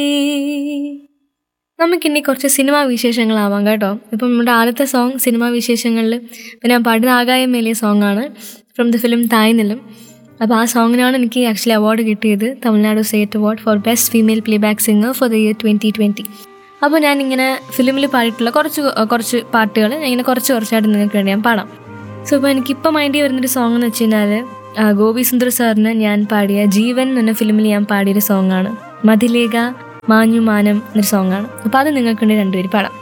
നമുക്കിനി കുറച്ച് സിനിമാ വിശേഷങ്ങളാവാം കേട്ടോ ഇപ്പം നമ്മുടെ ആദ്യത്തെ സോങ് സിനിമാ വിശേഷങ്ങളിൽ ഞാൻ പാടുന്ന ആകായം മേലിയ സോങ്ങാണ് ഫ്രം ദ ഫിലിം തായ്നിലും അപ്പോൾ ആ സോങ്ങിനാണ് എനിക്ക് ആക്ച്വലി അവാർഡ് കിട്ടിയത് Tamil Nadu state award for best female playback singer for the year twenty twenty അപ്പോൾ ഞാനിങ്ങനെ ഫിലിമിൽ പാടിയിട്ടുള്ള കുറച്ച് കുറച്ച് പാട്ടുകൾ ഞാൻ ഇങ്ങനെ കുറച്ച് കുറച്ചായിട്ട് നിങ്ങൾക്ക് വേണ്ടി ഞാൻ പാടാം സോ ഇപ്പോൾ എനിക്കിപ്പോൾ മൈൻഡിൽ വരുന്നൊരു സോങ് എന്ന് വെച്ച് കഴിഞ്ഞാൽ ആ, ഗോപി സുന്ദർ സാറിന് ഞാൻ പാടിയ ജീവൻ എന്ന ഫിലിമിൽ ഞാൻ പാടിയൊരു സോങ്ങാണ് മതിലേക മാഞ്ഞു മാനം എന്നൊരു സോങ്ങാണ് അപ്പോൾ അത് നിങ്ങൾക്ക് വേണ്ടി രണ്ടുപേര് പാടാം